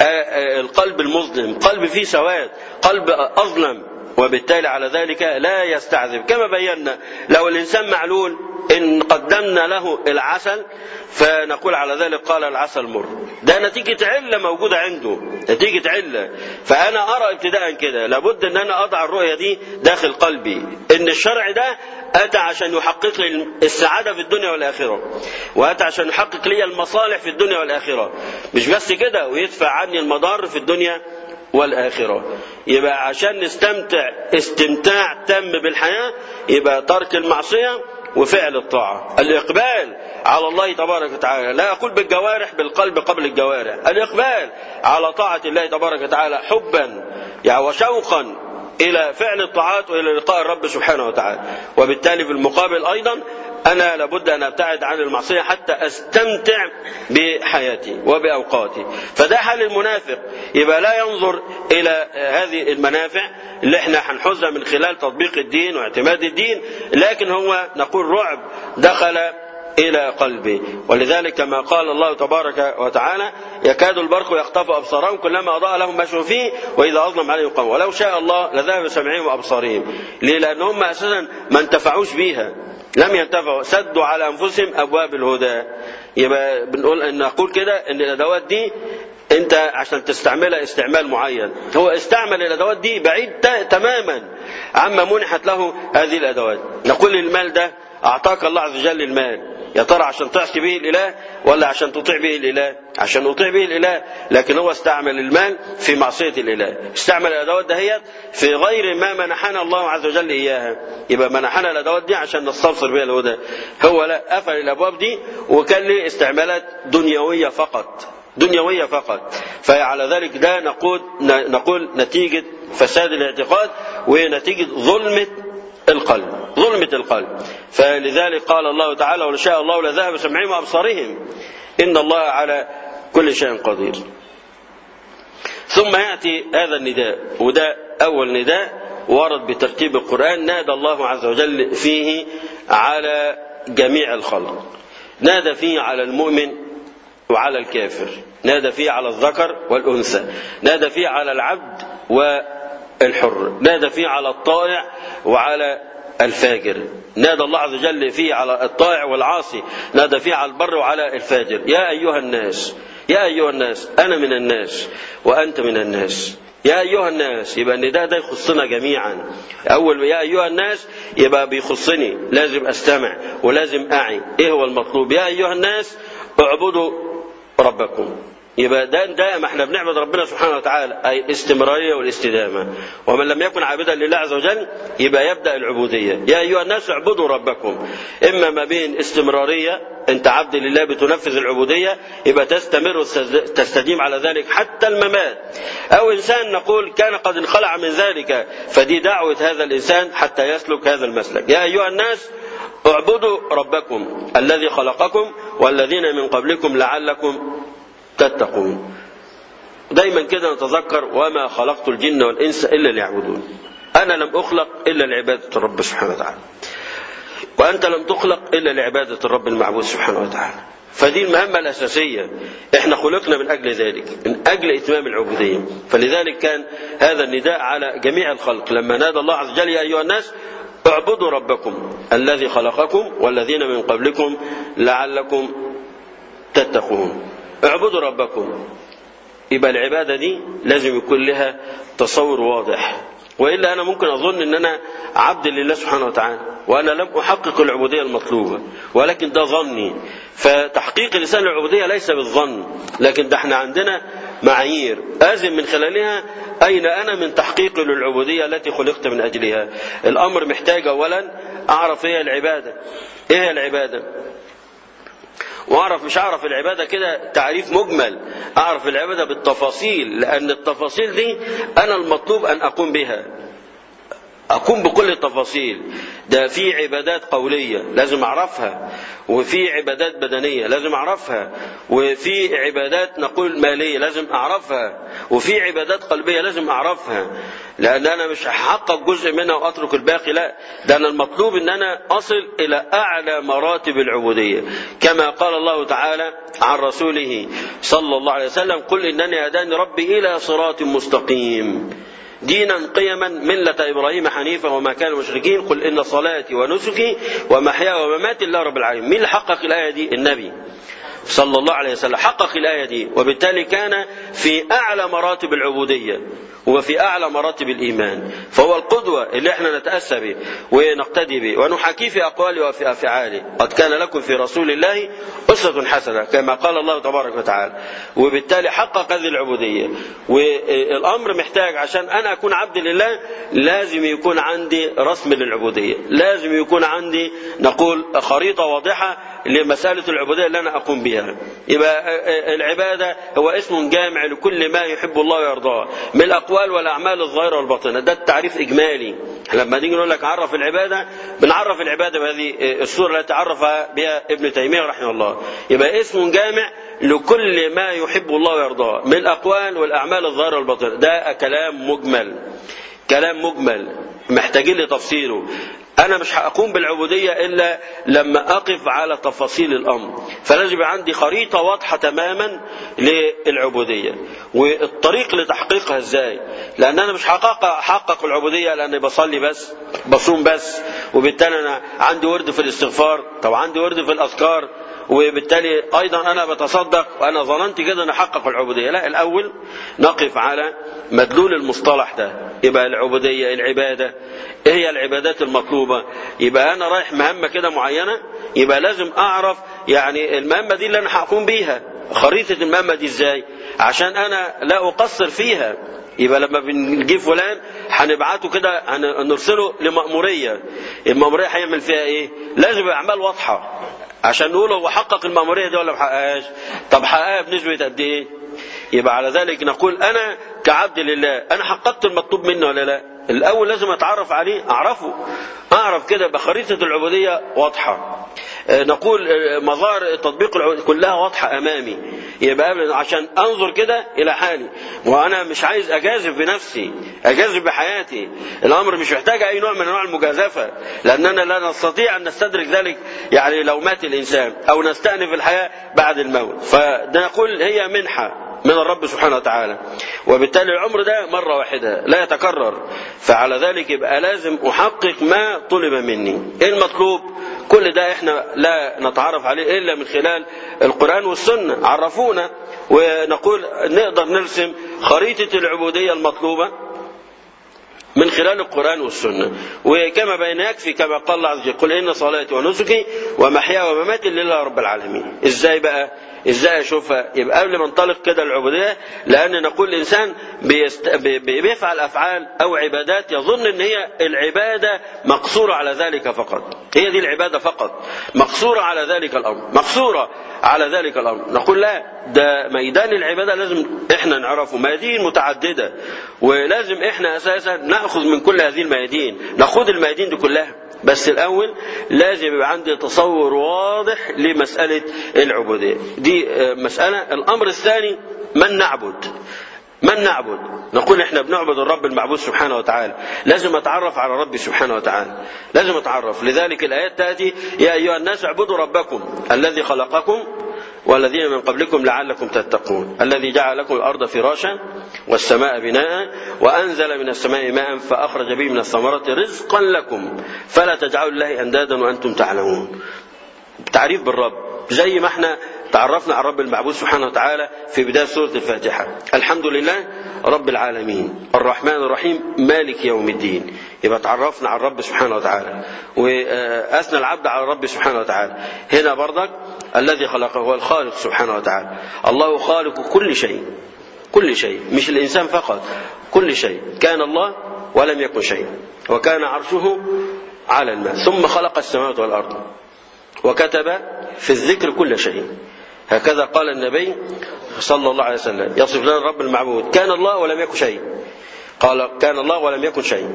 القلب المظلم قلب فيه سواد قلب اظلم وبالتالي على ذلك لا يستعذب كما بينا لو الانسان معلول ان قدمنا له العسل فنقول على ذلك قال العسل مر ده نتيجة علة موجودة عنده نتيجة علة فأنا أرى ابتداء كده لابد أن أنا أضع الرؤية دي داخل قلبي إن الشرع ده أتى عشان يحقق لي السعادة في الدنيا والآخرة وأتى عشان يحقق لي المصالح في الدنيا والآخرة مش بس كده ويدفع عني المضار في الدنيا والآخرة يبقى عشان نستمتع استمتاع تام بالحياة يبقى ترك المعصية وفعل الطاعة الإقبال على الله تبارك وتعالى لا أقول بالجوارح بالقلب قبل الجوارح الإقبال على طاعة الله تبارك وتعالى حبا يعني وشوقا إلى فعل الطاعات وإلى لقاء الرب سبحانه وتعالى وبالتالي في المقابل أيضا أنا لابد أن أبتعد عن المعصية حتى أستمتع بحياتي وبأوقاتي فده حال المنافق يبقى لا ينظر إلى هذه المنافع اللي احنا هنحوزها من خلال تطبيق الدين واعتماد الدين لكن هو نقول رعب دخل إلى قلبي ولذلك كما قال الله تبارك وتعالى يكاد البرق يخطف أبصارهم كلما أضاء لهم مشوا فيه وإذا أظلم عليهم قام ولو شاء الله لذهب سمعهم وأبصارهم ليه لأن هم أساسا ما انتفعوش بيها لم ينتفعوا سدوا على أنفسهم أبواب الهدى يبقى بنقول أن نقول كده أن الأدوات دي انت عشان تستعملها استعمال معين هو استعمل الادوات دي بعيد تماما عما منحت له هذه الادوات نقول المال ده اعطاك الله عز وجل المال يا ترى عشان تعصي به الاله ولا عشان تطيع به الاله عشان اطيع به الاله لكن هو استعمل المال في معصيه الاله استعمل الادوات دهيت في غير ما منحنا الله عز وجل اياها يبقى منحنا الادوات دي عشان نستبصر بها الهدى هو لا قفل الابواب دي وكان له استعمالات دنيويه فقط دنيوية فقط فعلى ذلك ده نقول نقول نتيجة فساد الاعتقاد ونتيجة ظلمة القلب ظلمة القلب فلذلك قال الله تعالى ولو شاء الله لذهب سمعهم وأبصارهم إن الله على كل شيء قدير ثم يأتي هذا النداء وده أول نداء ورد بترتيب القرآن نادى الله عز وجل فيه على جميع الخلق نادى فيه على المؤمن وعلى الكافر نادى فيه على الذكر والأنثى نادى فيه على العبد والحر نادى فيه على الطائع وعلى الفاجر نادى الله عز وجل فيه على الطائع والعاصي نادى فيه على البر وعلى الفاجر يا أيها الناس يا أيها الناس أنا من الناس وأنت من الناس يا أيها الناس يبقى النداء ده يخصنا جميعا أول يا أيها الناس يبقى بيخصني لازم أستمع ولازم أعي إيه هو المطلوب يا أيها الناس اعبدوا ربكم يبقى ده دائما احنا بنعبد ربنا سبحانه وتعالى اي الاستمراريه والاستدامه ومن لم يكن عابدا لله عز وجل يبقى يبدا العبوديه يا ايها الناس اعبدوا ربكم اما ما بين استمراريه انت عبد لله بتنفذ العبوديه يبقى تستمر وتستديم على ذلك حتى الممات او انسان نقول كان قد انخلع من ذلك فدي دعوه هذا الانسان حتى يسلك هذا المسلك يا ايها الناس اعبدوا ربكم الذي خلقكم والذين من قبلكم لعلكم تتقون دايما كده نتذكر وما خلقت الجن والانس الا ليعبدون أنا لم أخلق إلا لعبادة الرب سبحانه وتعالى وأنت لم تخلق إلا لعبادة الرب المعبود سبحانه وتعالى فدي المهمة الأساسية احنا خلقنا من أجل ذلك من أجل إتمام العبودية فلذلك كان هذا النداء على جميع الخلق لما نادى الله عز وجل يا أيها الناس اعبدوا ربكم الذي خلقكم والذين من قبلكم لعلكم تتقون اعبدوا ربكم يبقى العبادة دي لازم يكون لها تصور واضح وإلا أنا ممكن أظن أن أنا عبد لله سبحانه وتعالى وأنا لم أحقق العبودية المطلوبة ولكن ده ظني فتحقيق لسان العبودية ليس بالظن لكن ده احنا عندنا معايير أزم من خلالها أين أنا من تحقيق للعبودية التي خلقت من أجلها الأمر محتاج أولا أعرف إيه العبادة إيه العبادة واعرف مش اعرف العباده كده تعريف مجمل اعرف العباده بالتفاصيل لان التفاصيل دي انا المطلوب ان اقوم بها أقوم بكل التفاصيل ده في عبادات قولية لازم أعرفها وفي عبادات بدنية لازم أعرفها وفي عبادات نقول مالية لازم أعرفها وفي عبادات قلبية لازم أعرفها لأن أنا مش هحقق جزء منها وأترك الباقي لا ده أنا المطلوب أن أنا أصل إلى أعلى مراتب العبودية كما قال الله تعالى عن رسوله صلى الله عليه وسلم قل إنني هداني ربي إلى صراط مستقيم دينا قيما ملة إبراهيم حنيفا وما كان مشركين قل إن صلاتي ونسكي ومحياي ومماتي لله رب العالمين مين اللي حقق الآية دي النبي صلى الله عليه وسلم حقق الآية دي وبالتالي كان في أعلى مراتب العبودية وفي أعلى مراتب الإيمان فهو القدوة اللي احنا نتأسى به ونقتدي به ونحاكيه في أقواله وفي أفعاله قد كان لكم في رسول الله أسوة حسنة كما قال الله تبارك وتعالى وبالتالي حقق هذه العبودية والأمر محتاج عشان أنا أكون عبد لله لازم يكون عندي رسم للعبودية لازم يكون عندي نقول خريطة واضحة لمسألة العبودية اللي أنا أقوم بها يبقى العبادة هو اسم جامع لكل ما يحب الله ويرضاه من الأقوال والأعمال الظاهرة والباطنة ده التعريف إجمالي لما نيجي نقول لك عرف العبادة بنعرف العبادة بهذه الصورة التي عرفها بها ابن تيمية رحمه الله يبقى اسم جامع لكل ما يحب الله ويرضاه من الأقوال والأعمال الظاهرة والباطنة ده كلام مجمل كلام مجمل محتاجين لتفصيله أنا مش هقوم بالعبودية إلا لما أقف على تفاصيل الأمر فلازم يبقى عندي خريطة واضحة تماما للعبودية والطريق لتحقيقها إزاي لأن أنا مش هحقق أحقق العبودية لأني بصلي بس بصوم بس وبالتالي أنا عندي ورد في الاستغفار طب عندي ورد في الأذكار وبالتالي ايضا انا بتصدق وانا ظننت كده ان احقق العبوديه لا الاول نقف على مدلول المصطلح ده يبقى العبوديه العباده ايه هي العبادات المطلوبه يبقى انا رايح مهمه كده معينه يبقى لازم اعرف يعني المهمه دي اللي انا هقوم بيها خريطه المهمه دي ازاي عشان انا لا اقصر فيها يبقى لما بنجيب فلان هنبعته كده هنرسله لمأمورية المأمورية هيعمل فيها ايه لازم يبقى اعمال واضحة عشان نقول هو حقق المأمورية دي ولا ما حققهاش طب حققها بنسبة قد ايه يبقى على ذلك نقول انا كعبد لله انا حققت المطلوب مني ولا لا الاول لازم اتعرف عليه اعرفه اعرف كده بخريطة العبودية واضحة نقول مظاهر تطبيق العبودية كلها واضحة امامي يبقى عشان انظر كده الى حالي وانا مش عايز اجازف بنفسي اجازف بحياتي الامر مش محتاج اي نوع من انواع المجازفه لاننا لا نستطيع ان نستدرك ذلك يعني لو مات الانسان او نستانف الحياه بعد الموت فنقول هي منحه من الرب سبحانه وتعالى وبالتالي العمر ده مرة واحدة لا يتكرر فعلى ذلك يبقى لازم أحقق ما طلب مني إيه المطلوب كل ده احنا لا نتعرف عليه إلا من خلال القرآن والسنة عرفونا ونقول نقدر نرسم خريطة العبودية المطلوبة من خلال القرآن والسنة وكما بين يكفي كما قال الله عز وجل قل إن صلاتي ونسكي ومحياي ومماتي لله رب العالمين إزاي بقى ازاي اشوفها يبقى قبل ما انطلق كده العبوديه لان نقول الانسان بيست... بيفعل افعال او عبادات يظن ان هي العباده مقصوره على ذلك فقط هي دي العباده فقط مقصوره على ذلك الامر مقصوره على ذلك الامر نقول لا ده ميدان العباده لازم احنا نعرفه ميادين متعدده ولازم احنا اساسا ناخذ من كل هذه الميادين ناخذ الميادين دي كلها بس الأول لازم يبقى عندي تصور واضح لمسألة العبودية دي مسألة الأمر الثاني من نعبد من نعبد نقول احنا بنعبد الرب المعبود سبحانه وتعالى لازم اتعرف على ربي سبحانه وتعالى لازم اتعرف لذلك الايات تاتي يا ايها الناس اعبدوا ربكم الذي خلقكم والذين من قبلكم لعلكم تتقون الذي جعل لكم الارض فراشا والسماء بناء وانزل من السماء ماء فاخرج به من الثمرات رزقا لكم فلا تجعلوا الله اندادا وانتم تعلمون تعريف بالرب زي ما احنا تعرفنا على الرب المعبود سبحانه وتعالى في بداية سورة الفاتحة الحمد لله رب العالمين الرحمن الرحيم مالك يوم الدين يبقى تعرفنا على الرب سبحانه وتعالى وأثنى العبد على الرب سبحانه وتعالى هنا برضك الذي خلقه هو الخالق سبحانه وتعالى الله خالق كل شيء كل شيء مش الإنسان فقط كل شيء كان الله ولم يكن شيء وكان عرشه على الماء ثم خلق السماوات والأرض وكتب في الذكر كل شيء هكذا قال النبي صلى الله عليه وسلم يصف لنا الرب المعبود كان الله ولم يكن شيء قال كان الله ولم يكن شيء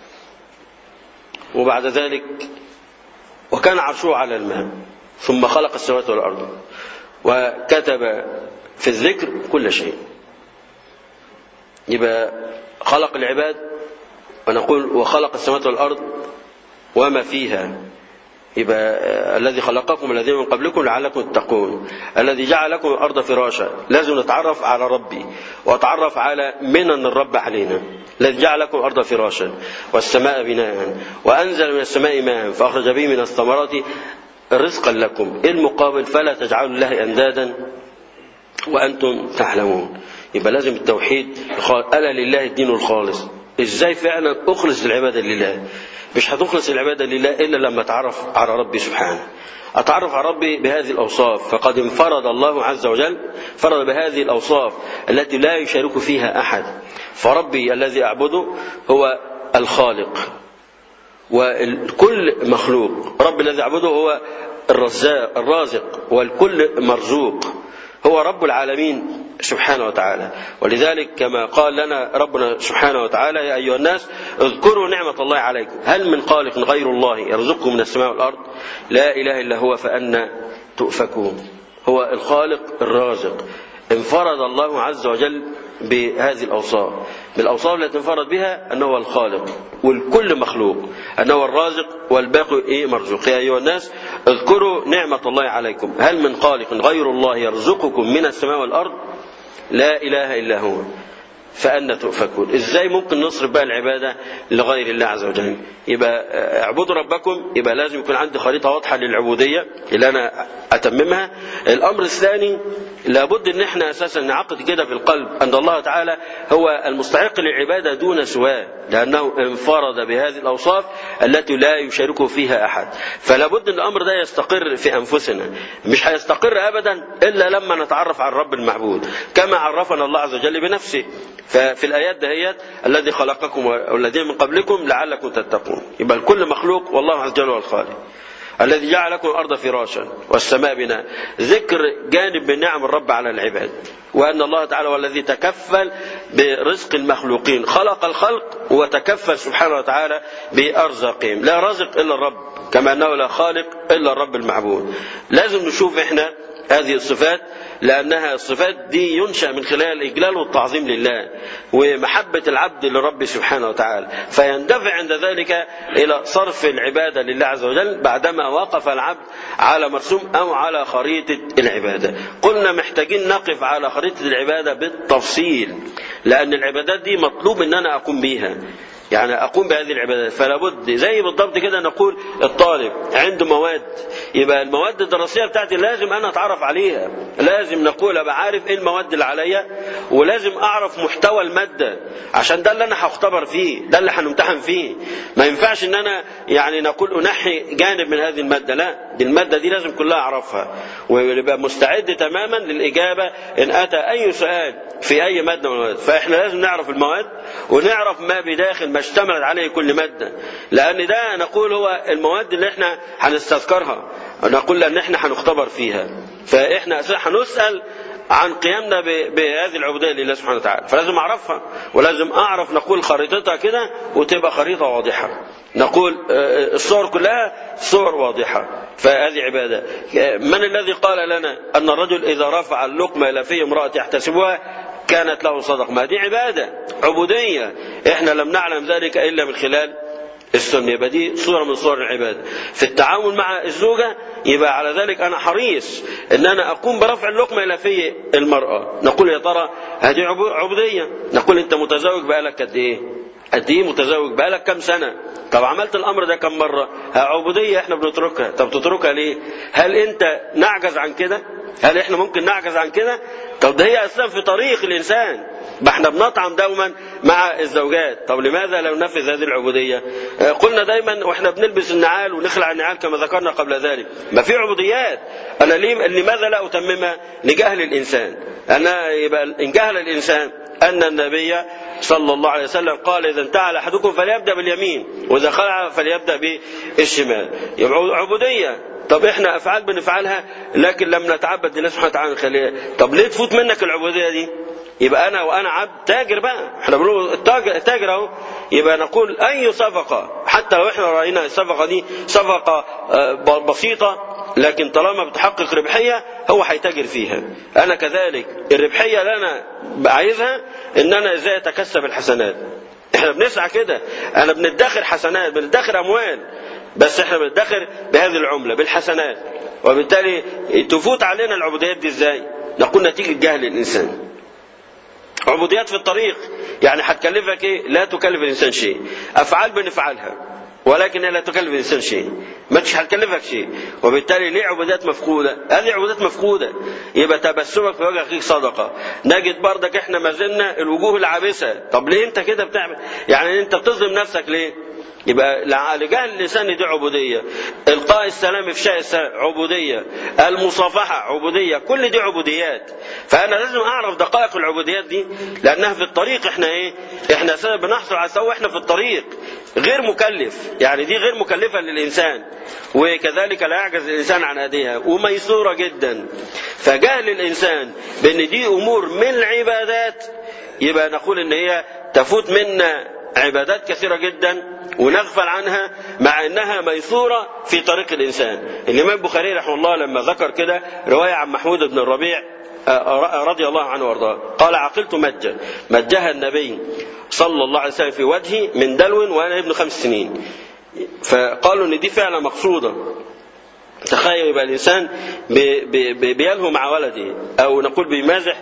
وبعد ذلك وكان عرشه على الماء ثم خلق السماوات والأرض وكتب في الذكر كل شيء يبقى خلق العباد ونقول وخلق السماوات والأرض وما فيها يبقى الذي خلقكم الذين من قبلكم لعلكم تتقون الذي جعل لكم الارض فراشا لازم نتعرف على ربي واتعرف على منن الرب علينا الذي جعل لكم الارض فراشا والسماء بناء وانزل من السماء ماء فاخرج به من الثمرات رزقا لكم إيه المقابل فلا تجعلوا الله اندادا وانتم تعلمون يبقى لازم التوحيد الا لله الدين الخالص ازاي فعلا اخلص العباده لله مش هتخلص العبادة لله إلا لما أتعرف على ربي سبحانه أتعرف على ربي بهذه الأوصاف فقد انفرد الله عز وجل فرد بهذه الأوصاف التي لا يشارك فيها أحد فربي الذي أعبده هو الخالق وكل مخلوق رب الذي أعبده هو الرزاق الرازق والكل مرزوق هو رب العالمين سبحانه وتعالى ولذلك كما قال لنا ربنا سبحانه وتعالى يا أيها الناس اذكروا نعمة الله عليكم هل من خالق غير الله يرزقكم من السماء والأرض لا إله إلا هو فأنا تؤفكون هو الخالق الرازق انفرد الله عز وجل بهذه الأوصاف بالأوصاف التي انفرد بها أنه هو الخالق والكل مخلوق أنه هو الرازق والباقي إيه مرزوق يا أيها الناس اذكروا نعمة الله عليكم هل من خالق غير الله يرزقكم من السماء والأرض لا إله إلا هو فأنا تؤفكون إزاي ممكن نصرف بقى العبادة لغير الله عز وجل يبقى اعبدوا ربكم يبقى لازم يكون عندي خريطة واضحة للعبودية اللي أنا أتممها الأمر الثاني لابد ان احنا اساسا نعقد كده في القلب ان الله تعالى هو المستحق للعباده دون سواه لانه انفرد بهذه الاوصاف التي لا يشاركه فيها احد فلا بد ان الامر ده يستقر في انفسنا مش هيستقر ابدا الا لما نتعرف على الرب المعبود كما عرفنا الله عز وجل بنفسه ففي الايات دهيت الذي خلقكم والذين من قبلكم لعلكم تتقون يبقى الكل مخلوق والله عز وجل هو الخالق الذي جعل لكم الأرض فراشا والسماء بناء ذكر جانب من نعم الرب على العباد وأن الله تعالى هو الذي تكفل برزق المخلوقين خلق الخلق وتكفل سبحانه وتعالى بأرزاقهم لا رزق إلا الرب كما أنه لا خالق إلا الرب المعبود لازم نشوف إحنا هذه الصفات لأنها الصفات دي ينشأ من خلال الإجلال والتعظيم لله ومحبة العبد لرب سبحانه وتعالى فيندفع عند ذلك إلى صرف العبادة لله عز وجل بعدما وقف العبد على مرسوم أو على خريطة العبادة قلنا محتاجين نقف على خريطة العبادة بالتفصيل لأن العبادات دي مطلوب أن أنا أقوم بيها يعني أقوم بهذه العبادات فلا بد زي بالضبط كده نقول الطالب عنده مواد يبقى المواد الدراسية بتاعتي لازم أنا أتعرف عليها لازم نقول أبقى عارف إيه المواد اللي عليا ولازم أعرف محتوى المادة عشان ده اللي أنا هختبر فيه ده اللي هنمتحن فيه ما ينفعش إن أنا يعني نقول أنحي جانب من هذه المادة لا دي المادة دي لازم كلها أعرفها ويبقى مستعد تماما للإجابة إن أتى أي سؤال في أي مادة من المواد فإحنا لازم نعرف المواد ونعرف ما بداخل ما اشتملت عليه كل مادة لأن ده نقول هو المواد اللي احنا هنستذكرها نقول ان احنا هنختبر فيها فاحنا اساسا هنسأل عن قيامنا بهذه العبودية لله سبحانه وتعالى فلازم أعرفها ولازم أعرف نقول خريطتها كده وتبقى خريطة واضحة نقول الصور كلها صور واضحة فهذه عبادة من الذي قال لنا أن الرجل إذا رفع اللقمة إلى في امرأة يحتسبها كانت له صدقة ما دي عبادة عبودية احنا لم نعلم ذلك إلا من خلال السنة يبقى دي صورة من صور العبادة في التعامل مع الزوجة يبقى على ذلك أنا حريص أن أنا أقوم برفع اللقمة إلى في المرأة نقول يا ترى هذه عبودية نقول أنت متزوج بقالك قد إيه قد ايه متزوج بقالك كام سنه طب عملت الامر ده كم مره عبوديه احنا بنتركها طب تتركها ليه هل انت نعجز عن كده هل احنا ممكن نعجز عن كده طب ده هي اصلا في طريق الانسان ما احنا بنطعم دوما مع الزوجات طب لماذا لو نفذ هذه العبوديه قلنا دايما واحنا بنلبس النعال ونخلع النعال كما ذكرنا قبل ذلك ما في عبوديات انا ليه لماذا لا اتممها لجهل الانسان انا يبقى ان جهل الانسان ان النبي صلى الله عليه وسلم قال إذا انتهى أحدكم فليبدأ باليمين وإذا خلع فليبدأ بالشمال يبقى عبودية طب احنا افعال بنفعلها لكن لم نتعبد لله سبحانه وتعالى نخليها طب ليه تفوت منك العبوديه دي يبقى انا وانا عبد تاجر بقى احنا بنقول التاجر, التاجر اهو يبقى نقول اي صفقه حتى لو احنا راينا الصفقه دي صفقه بسيطه لكن طالما بتحقق ربحيه هو هيتاجر فيها انا كذلك الربحيه اللي انا عايزها ان انا ازاي اتكسب الحسنات احنا بنسعى كده انا بندخر حسنات بندخر اموال بس احنا بندخر بهذه العمله بالحسنات وبالتالي تفوت علينا العبوديات دي ازاي نقول نتيجه جهل الانسان عبوديات في الطريق يعني هتكلفك ايه لا تكلف الانسان شيء افعال بنفعلها ولكن لا تكلف الانسان شيء ما مش هتكلفك شيء وبالتالي ليه عبودات مفقوده هذه عبودات مفقوده يبقى تبسمك في وجه اخيك صدقه نجد بردك احنا ما زلنا الوجوه العابسه طب ليه انت كده بتعمل يعني انت بتظلم نفسك ليه يبقى لجهل اللسان دي عبوديه القاء السلام افشاء السلام عبوديه المصافحه عبوديه كل دي عبوديات فانا لازم اعرف دقائق العبوديات دي لانها في الطريق احنا ايه احنا سبب بنحصل على سوا احنا في الطريق غير مكلف يعني دي غير مكلفه للانسان وكذلك لا يعجز الانسان عن اديها وميسوره جدا فجهل الانسان بان دي امور من العبادات يبقى نقول ان هي تفوت منا عبادات كثيره جدا ونغفل عنها مع انها ميسوره في طريق الانسان. الامام البخاري رحمه الله لما ذكر كده روايه عن محمود بن الربيع رضي الله عنه وارضاه قال عقلت مجه مجها النبي صلى الله عليه وسلم في وجهي من دلو وانا ابن خمس سنين فقالوا ان دي فعلا مقصوده تخيل يبقى الانسان بي بي بيلهو مع ولده او نقول بيمازح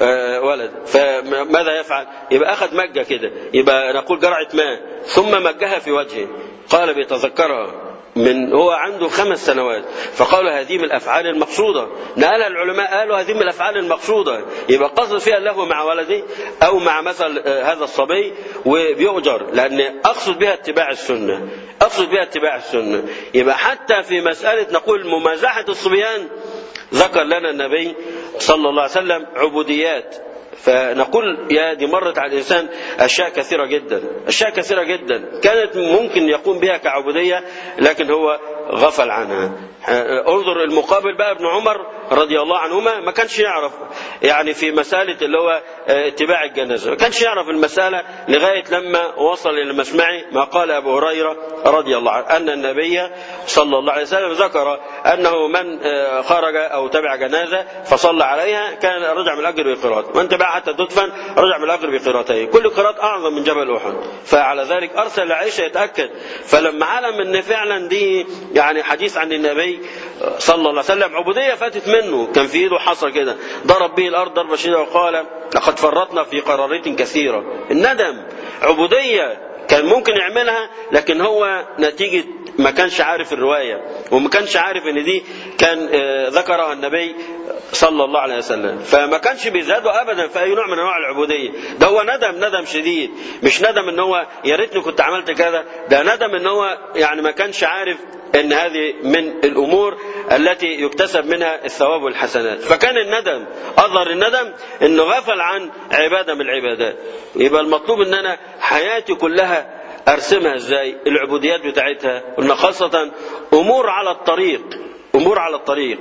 ولد فماذا يفعل؟ يبقى اخذ مجه كده يبقى نقول جرعه ماء ثم مجها في وجهه قال بيتذكرها من هو عنده خمس سنوات فقالوا هذه من الافعال المقصوده نقلها العلماء قالوا هذه من الافعال المقصوده يبقى قصد فيها اللهو مع ولده او مع مثل هذا الصبي وبيؤجر لان اقصد بها اتباع السنه اقصد بها اتباع السنه يبقى حتى في مساله نقول ممازحه الصبيان ذكر لنا النبي صلى الله عليه وسلم عبوديات فنقول يا دي مرت على الانسان اشياء كثيره جدا اشياء كثيره جدا كانت ممكن يقوم بها كعبوديه لكن هو غفل عنها انظر المقابل بقى ابن عمر رضي الله عنهما ما كانش يعرف يعني في مسألة اللي هو اتباع الجنازة ما كانش يعرف المسألة لغاية لما وصل إلى مسمعي ما قال أبو هريرة رضي الله عنه أن النبي صلى الله عليه وسلم ذكر أنه من خرج أو تبع جنازة فصلى عليها كان رجع من الأجر بقراءة من تبع حتى تدفن رجع من الأجر بقراءتين كل قراءة أعظم من جبل أحد فعلى ذلك أرسل عائشة يتأكد فلما علم أن فعلا دي يعني حديث عن النبي صلى الله عليه وسلم عبودية فاتت منه كان في ايده حصى كده ضرب به الارض ضربة شديدة وقال لقد فرطنا في قرارات كثيرة الندم عبودية كان ممكن يعملها لكن هو نتيجة ما كانش عارف الرواية وما كانش عارف ان دي كان ذكرها النبي صلى الله عليه وسلم فما كانش بيزاده ابدا في اي نوع من انواع العبوديه ده هو ندم ندم شديد مش ندم ان هو يا ريتني كنت عملت كذا ده ندم ان هو يعني ما كانش عارف ان هذه من الامور التي يكتسب منها الثواب والحسنات فكان الندم اظهر الندم انه غفل عن عباده من العبادات يبقى المطلوب ان انا حياتي كلها ارسمها ازاي العبوديات بتاعتها قلنا خاصه امور على الطريق امور على الطريق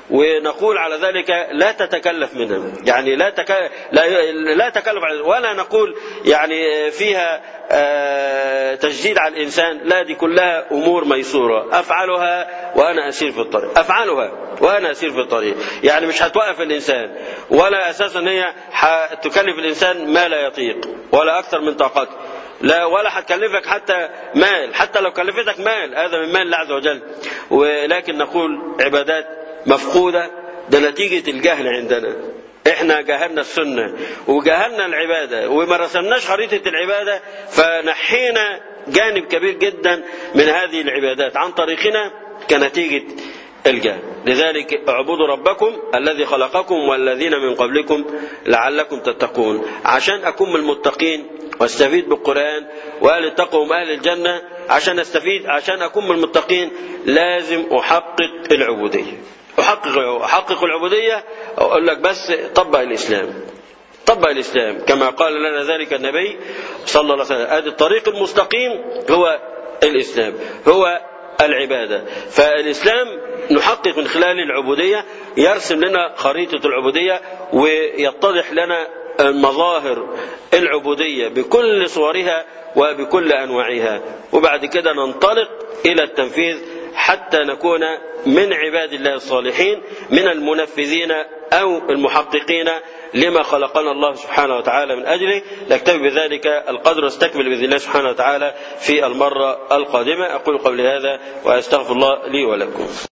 ونقول على ذلك لا تتكلف منها يعني لا تك... لا لا تكلف ولا نقول يعني فيها آه تجديد على الانسان لا دي كلها امور ميسوره افعلها وانا اسير في الطريق افعلها وانا اسير في الطريق يعني مش هتوقف الانسان ولا اساسا هي هتكلف الانسان ما لا يطيق ولا اكثر من طاقته لا ولا هتكلفك حتى مال حتى لو كلفتك مال هذا من مال الله عز وجل ولكن نقول عبادات مفقودة ده نتيجة الجهل عندنا احنا جهلنا السنة وجهلنا العبادة وما رسمناش خريطة العبادة فنحينا جانب كبير جدا من هذه العبادات عن طريقنا كنتيجة الجهل لذلك اعبدوا ربكم الذي خلقكم والذين من قبلكم لعلكم تتقون عشان أكون من المتقين واستفيد بالقرآن وأهل التقوى هم أهل الجنة عشان استفيد عشان أكون من المتقين لازم أحقق العبودية أحقق أحقق العبودية أقول لك بس طبق الإسلام طبق الإسلام كما قال لنا ذلك النبي صلى الله عليه وسلم هذا الطريق المستقيم هو الإسلام هو العبادة فالإسلام نحقق من خلال العبودية يرسم لنا خريطة العبودية ويتضح لنا مظاهر العبودية بكل صورها وبكل أنواعها وبعد كده ننطلق إلى التنفيذ حتى نكون من عباد الله الصالحين من المنفذين أو المحققين لما خلقنا الله سبحانه وتعالى من أجله نكتفي بذلك القدر واستكمل بإذن الله سبحانه وتعالى في المرة القادمة أقول قبل هذا وأستغفر الله لي ولكم